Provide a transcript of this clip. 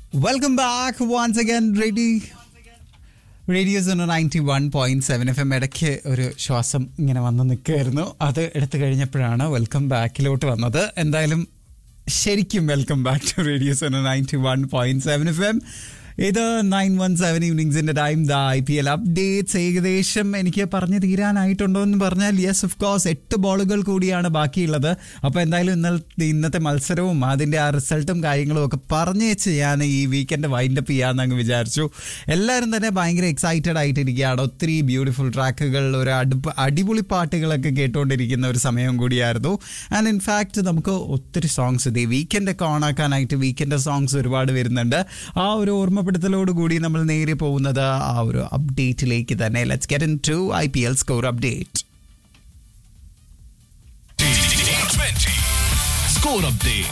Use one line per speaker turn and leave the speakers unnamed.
Welcome back once again ready radio zone ninety one point seven F M ഇടയ്ക്ക് ഒരു ശ്വാസം ഇങ്ങനെ വന്ന് നിൽക്കുകയായിരുന്നു അത് എടുത്തു കഴിഞ്ഞപ്പോഴാണ് വെൽക്കം ബാക്കിലോട്ട് വന്നത് എന്തായാലും ശരിക്കും welcome back to radio zone ninety one point seven F M ഇത് നയൻ വൺ സെവൻ ഈവനിങ്സിന്റെ time the I P L updates ഏകദേശം എനിക്ക് പറഞ്ഞു തീരാനായിട്ടുണ്ടോ എന്ന് പറഞ്ഞാൽ യെസ് ഓഫ് കോഴ്സ് എട്ട് ബോളുകൾ കൂടിയാണ് ബാക്കിയുള്ളത് അപ്പോൾ എന്തായാലും ഇന്നത്തെ ഇന്നത്തെ മത്സരവും അതിൻ്റെ ആ റിസൾട്ടും കാര്യങ്ങളും ഒക്കെ പറഞ്ഞു വെച്ച് ഞാൻ ഈ വീക്കെൻഡ് വൈൻഡ് അപ്പ് ചെയ്യാമെന്ന് അങ്ങ് വിചാരിച്ചു എല്ലാവരും തന്നെ ഭയങ്കര എക്സൈറ്റഡ് ആയിട്ടിരിക്കുകയാണ് ഒത്തിരി ബ്യൂട്ടിഫുൾ ട്രാക്കുകൾ ഒരു അടുപ്പ് അടിപൊളി പാട്ടുകളൊക്കെ കേട്ടുകൊണ്ടിരിക്കുന്ന ഒരു സമയം കൂടിയായിരുന്നു ആൻഡ് ഇൻഫാക്റ്റ് നമുക്ക് ഒത്തിരി സോങ്സ് ഇത് വീക്കെൻഡ് ഒക്കെ ഓണാക്കാനായിട്ട് വീക്കെൻഡ് സോങ്സ് ഒരുപാട് വരുന്നുണ്ട് ആ ഒരു ഓർമ്മപ്പെടുത്തലോട് കൂടി നമ്മൾ നേരെ പോകുന്നത് ആ ഒരു അപ്ഡേറ്റിലേക്ക് തന്നെ let's get into I P L score update
Score update.